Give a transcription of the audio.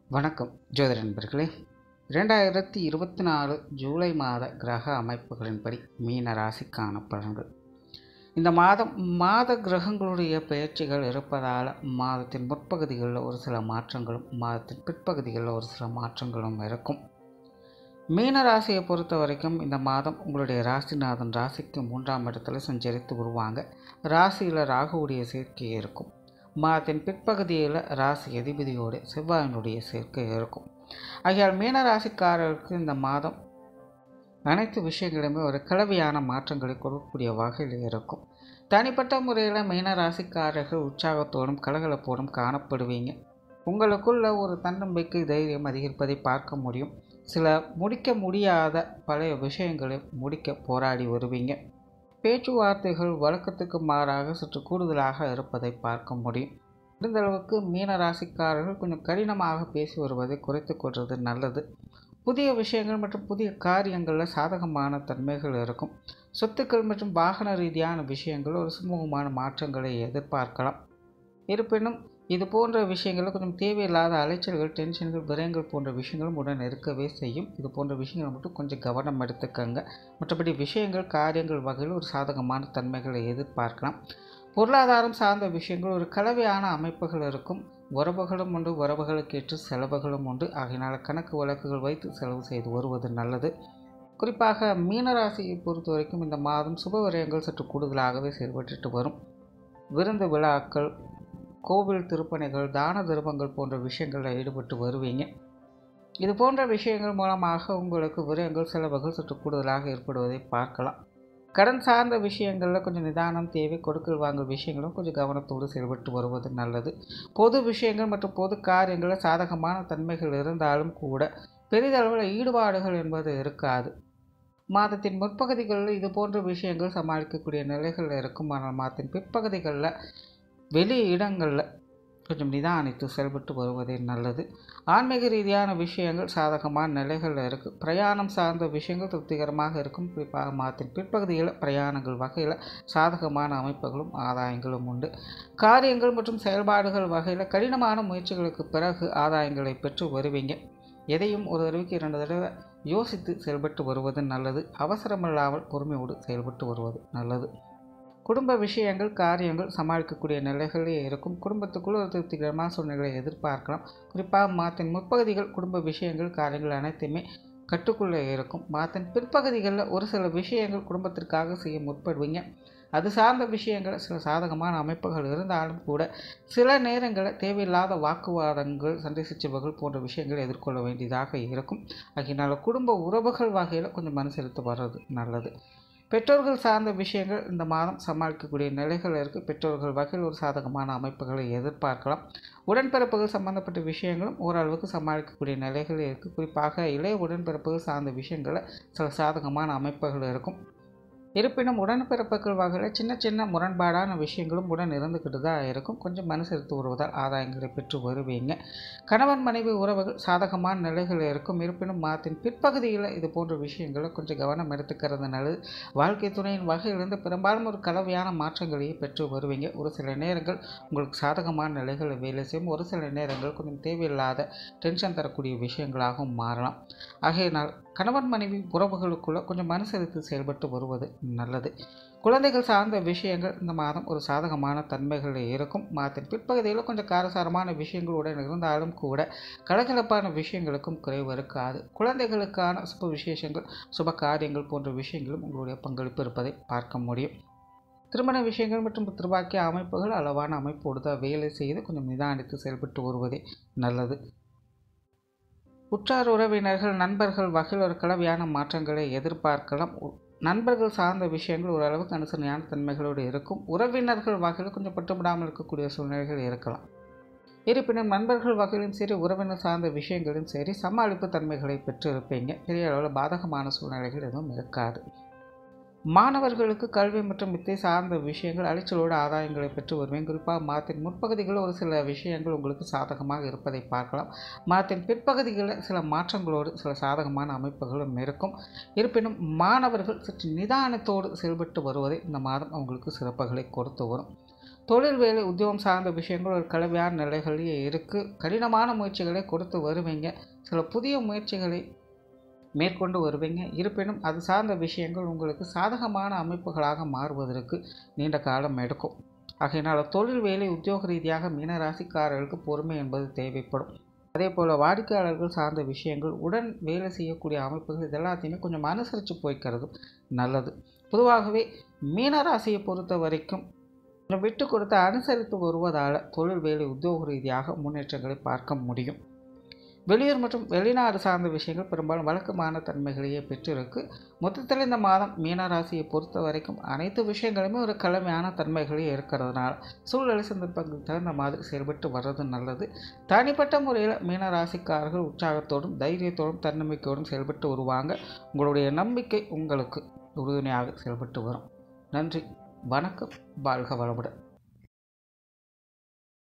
வணக்கம் ஜோதிட நண்பர்களே இரண்டாயிரத்தி இருபத்தி நாலு ஜூலை மாத கிரக அமைப்புகளின்படி மீன ராசிக்கான பலன்கள் இந்த மாதம் மாத கிரகங்களுடைய பயிற்சிகள் இருப்பதால் மாதத்தின் முற்பகுதிகளில் ஒரு சில மாற்றங்களும் மாதத்தின் பிற்பகுதிகளில் ஒரு சில மாற்றங்களும் இருக்கும் மீன ராசியை பொறுத்த வரைக்கும் இந்த மாதம் உங்களுடைய ராசிநாதன் ராசிக்கு மூன்றாம் இடத்துல சஞ்சரித்து வருவாங்க ராசியில் ராகுவுடைய சேர்க்கை இருக்கும் மாதத்தின் பிற்பகுதியில் ராசி அதிபதியோடு செவ்வாயினுடைய சேர்க்கை இருக்கும் ஆகையால் மீன ராசிக்காரருக்கு இந்த மாதம் அனைத்து விஷயங்களுமே ஒரு கலவையான மாற்றங்களை கொடுக்கக்கூடிய வகையில் இருக்கும் தனிப்பட்ட முறையில் மீன ராசிக்காரர்கள் உற்சாகத்தோடும் கலகலப்போடும் காணப்படுவீங்க உங்களுக்குள்ள ஒரு தன்னம்பிக்கை தைரியம் அதிகரிப்பதை பார்க்க முடியும் சில முடிக்க முடியாத பழைய விஷயங்களை முடிக்க போராடி வருவீங்க பேச்சுவார்த்தைகள் வழக்கத்துக்கு மாறாக சற்று கூடுதலாக இருப்பதை பார்க்க முடியும் முடிந்தளவுக்கு மீன ராசிக்காரர்கள் கொஞ்சம் கடினமாக பேசி வருவதை குறைத்து கொள்வது நல்லது புதிய விஷயங்கள் மற்றும் புதிய காரியங்களில் சாதகமான தன்மைகள் இருக்கும் சொத்துக்கள் மற்றும் வாகன ரீதியான விஷயங்கள் ஒரு சுமூகமான மாற்றங்களை எதிர்பார்க்கலாம் இருப்பினும் இது போன்ற விஷயங்களில் கொஞ்சம் தேவையில்லாத அலைச்சல்கள் டென்ஷன்கள் விரயங்கள் போன்ற விஷயங்களும் உடன் இருக்கவே செய்யும் இது போன்ற விஷயங்களை மட்டும் கொஞ்சம் கவனம் எடுத்துக்கங்க மற்றபடி விஷயங்கள் காரியங்கள் வகையில் ஒரு சாதகமான தன்மைகளை எதிர்பார்க்கலாம் பொருளாதாரம் சார்ந்த விஷயங்கள் ஒரு கலவையான அமைப்புகள் இருக்கும் உறவுகளும் உண்டு உறவுகளுக்கு ஏற்று செலவுகளும் உண்டு ஆகையினால் கணக்கு வழக்குகள் வைத்து செலவு செய்து வருவது நல்லது குறிப்பாக மீனராசியை பொறுத்த வரைக்கும் இந்த மாதம் சுப விரயங்கள் சற்று கூடுதலாகவே செயல்பட்டு வரும் விருந்து விழாக்கள் கோவில் திருப்பணிகள் தான தர்மங்கள் போன்ற விஷயங்களில் ஈடுபட்டு வருவீங்க இது போன்ற விஷயங்கள் மூலமாக உங்களுக்கு விரயங்கள் செலவுகள் சற்று கூடுதலாக ஏற்படுவதை பார்க்கலாம் கடன் சார்ந்த விஷயங்களில் கொஞ்சம் நிதானம் தேவை கொடுக்கல் வாங்கல் விஷயங்களும் கொஞ்சம் கவனத்தோடு செயல்பட்டு வருவது நல்லது பொது விஷயங்கள் மற்றும் பொது காரியங்களில் சாதகமான தன்மைகள் இருந்தாலும் கூட பெரிதளவில் ஈடுபாடுகள் என்பது இருக்காது மாதத்தின் முற்பகுதிகளில் இது போன்ற விஷயங்கள் சமாளிக்கக்கூடிய நிலைகள் இருக்கும் ஆனால் மாதத்தின் பிற்பகுதிகளில் வெளி இடங்களில் கொஞ்சம் நிதானித்து செயல்பட்டு வருவதே நல்லது ஆன்மீக ரீதியான விஷயங்கள் சாதகமான நிலைகளில் இருக்குது பிரயாணம் சார்ந்த விஷயங்கள் திருப்திகரமாக இருக்கும் குறிப்பாக மாதத்தின் பிற்பகுதியில் பிரயாணங்கள் வகையில் சாதகமான அமைப்புகளும் ஆதாயங்களும் உண்டு காரியங்கள் மற்றும் செயல்பாடுகள் வகையில் கடினமான முயற்சிகளுக்கு பிறகு ஆதாயங்களை பெற்று வருவீங்க எதையும் ஒரு தடவைக்கு இரண்டு தடவை யோசித்து செயல்பட்டு வருவது நல்லது அவசரமில்லாமல் பொறுமையோடு செயல்பட்டு வருவது நல்லது குடும்ப விஷயங்கள் காரியங்கள் சமாளிக்கக்கூடிய நிலைகளே இருக்கும் குடும்பத்துக்குள் ஒரு திருப்திகரமான சூழ்நிலைகளை எதிர்பார்க்கலாம் குறிப்பாக மாத்தின் முற்பகுதிகள் குடும்ப விஷயங்கள் காரியங்கள் அனைத்துமே கட்டுக்குள்ளே இருக்கும் மாத்தின் பிற்பகுதிகளில் ஒரு சில விஷயங்கள் குடும்பத்திற்காக செய்ய முற்படுவீங்க அது சார்ந்த விஷயங்கள் சில சாதகமான அமைப்புகள் இருந்தாலும் கூட சில நேரங்களில் தேவையில்லாத வாக்குவாதங்கள் சண்டை சச்சரவுகள் போன்ற விஷயங்களை எதிர்கொள்ள வேண்டியதாக இருக்கும் ஆகையினால் குடும்ப உறவுகள் வகையில் கொஞ்சம் மனு செலுத்த வர்றது நல்லது பெற்றோர்கள் சார்ந்த விஷயங்கள் இந்த மாதம் சமாளிக்கக்கூடிய நிலைகள் இருக்குது பெற்றோர்கள் வகையில் ஒரு சாதகமான அமைப்புகளை எதிர்பார்க்கலாம் உடன்பிறப்புகள் சம்பந்தப்பட்ட விஷயங்களும் ஓரளவுக்கு சமாளிக்கக்கூடிய நிலைகள் இருக்குது குறிப்பாக இளைய உடன்பிறப்புகள் சார்ந்த விஷயங்களில் சில சாதகமான அமைப்புகள் இருக்கும் இருப்பினும் உடன்பிறப்புகள் வகையில் சின்ன சின்ன முரண்பாடான விஷயங்களும் உடன் இருந்துக்கிட்டு தான் இருக்கும் கொஞ்சம் மனுசரித்து வருவதால் ஆதாயங்களை பெற்று வருவீங்க கணவன் மனைவி உறவுகள் சாதகமான நிலைகள் இருக்கும் இருப்பினும் மாதத்தின் பிற்பகுதியில் இது போன்ற விஷயங்களை கொஞ்சம் கவனம் எடுத்துக்கிறது நல்லது வாழ்க்கை துணையின் வகையிலிருந்து பெரும்பாலும் ஒரு கலவையான மாற்றங்களையே பெற்று வருவீங்க ஒரு சில நேரங்கள் உங்களுக்கு சாதகமான நிலைகளை வேலை செய்யும் ஒரு சில நேரங்கள் கொஞ்சம் தேவையில்லாத டென்ஷன் தரக்கூடிய விஷயங்களாகவும் மாறலாம் ஆகையினால் கணவன் மனைவி உறவுகளுக்குள்ளே கொஞ்சம் மனுசரித்து செயல்பட்டு வருவது நல்லது குழந்தைகள் சார்ந்த விஷயங்கள் இந்த மாதம் ஒரு சாதகமான தன்மைகள் இருக்கும் மாதத்தின் பிற்பகுதியில் கொஞ்சம் காரசாரமான விஷயங்களுடன் இருந்தாலும் கூட கலகலப்பான விஷயங்களுக்கும் குறைவு இருக்காது குழந்தைகளுக்கான சுப விசேஷங்கள் சுப காரியங்கள் போன்ற விஷயங்களும் உங்களுடைய பங்களிப்பு இருப்பதை பார்க்க முடியும் திருமண விஷயங்கள் மற்றும் திருவாக்கிய அமைப்புகள் அளவான அமைப்போடு தான் வேலை செய்து கொஞ்சம் நிதானித்து செயல்பட்டு வருவதே நல்லது உற்றார் உறவினர்கள் நண்பர்கள் வகையில் ஒரு கலவையான மாற்றங்களை எதிர்பார்க்கலாம் நண்பர்கள் சார்ந்த விஷயங்கள் ஓரளவுக்கு அனுசரணையான தன்மைகளோடு இருக்கும் உறவினர்கள் வகையில் கொஞ்சம் பட்டுப்படாமல் இருக்கக்கூடிய சூழ்நிலைகள் இருக்கலாம் இருப்பினும் நண்பர்கள் வகையிலும் சரி உறவினர் சார்ந்த விஷயங்களும் சரி சமாளிப்பு தன்மைகளை பெற்று இருப்பீங்க பெரிய அளவில் பாதகமான சூழ்நிலைகள் எதுவும் இருக்காது மாணவர்களுக்கு கல்வி மற்றும் வித்தை சார்ந்த விஷயங்கள் அலைச்சலோடு ஆதாயங்களை பெற்று வருவேன் குறிப்பாக மாதத்தின் முற்பகுதிகளில் ஒரு சில விஷயங்கள் உங்களுக்கு சாதகமாக இருப்பதை பார்க்கலாம் மாதத்தின் பிற்பகுதிகளில் சில மாற்றங்களோடு சில சாதகமான அமைப்புகளும் இருக்கும் இருப்பினும் மாணவர்கள் சற்று நிதானத்தோடு செயல்பட்டு வருவதை இந்த மாதம் அவங்களுக்கு சிறப்புகளை கொடுத்து வரும் தொழில் வேலை உத்தியோகம் சார்ந்த விஷயங்கள் ஒரு கலவையான நிலைகளிலே இருக்குது கடினமான முயற்சிகளை கொடுத்து வருவீங்க சில புதிய முயற்சிகளை மேற்கொண்டு வருவீங்க இருப்பினும் அது சார்ந்த விஷயங்கள் உங்களுக்கு சாதகமான அமைப்புகளாக மாறுவதற்கு நீண்ட காலம் எடுக்கும் ஆகையினால் தொழில் வேலை உத்தியோக ரீதியாக மீனராசிக்காரர்களுக்கு பொறுமை என்பது தேவைப்படும் அதே போல் வாடிக்கையாளர்கள் சார்ந்த விஷயங்கள் உடன் வேலை செய்யக்கூடிய அமைப்புகள் இது எல்லாத்தையுமே கொஞ்சம் அனுசரித்து போய்க்கிறது நல்லது பொதுவாகவே மீனராசியை பொறுத்த வரைக்கும் கொஞ்சம் விட்டு கொடுத்து அனுசரித்து வருவதால் தொழில் வேலை உத்தியோக ரீதியாக முன்னேற்றங்களை பார்க்க முடியும் வெளியூர் மற்றும் வெளிநாடு சார்ந்த விஷயங்கள் பெரும்பாலும் வழக்கமான தன்மைகளையே பெற்றிருக்கு மொத்தத்தில் இந்த மாதம் மீனராசியை பொறுத்த வரைக்கும் அனைத்து விஷயங்களுமே ஒரு கலமையான தன்மைகளே இருக்கிறதுனால சூழ்நிலை சந்தர்ப்பங்களுக்கு தகுந்த மாதிரி செயல்பட்டு வர்றது நல்லது தனிப்பட்ட முறையில் மீனராசிக்காரர்கள் உற்சாகத்தோடும் தைரியத்தோடும் தன்னம்பிக்கையோடும் செயல்பட்டு வருவாங்க உங்களுடைய நம்பிக்கை உங்களுக்கு உறுதுணையாக செயல்பட்டு வரும் நன்றி வணக்கம் வாழ்க வளமுடன்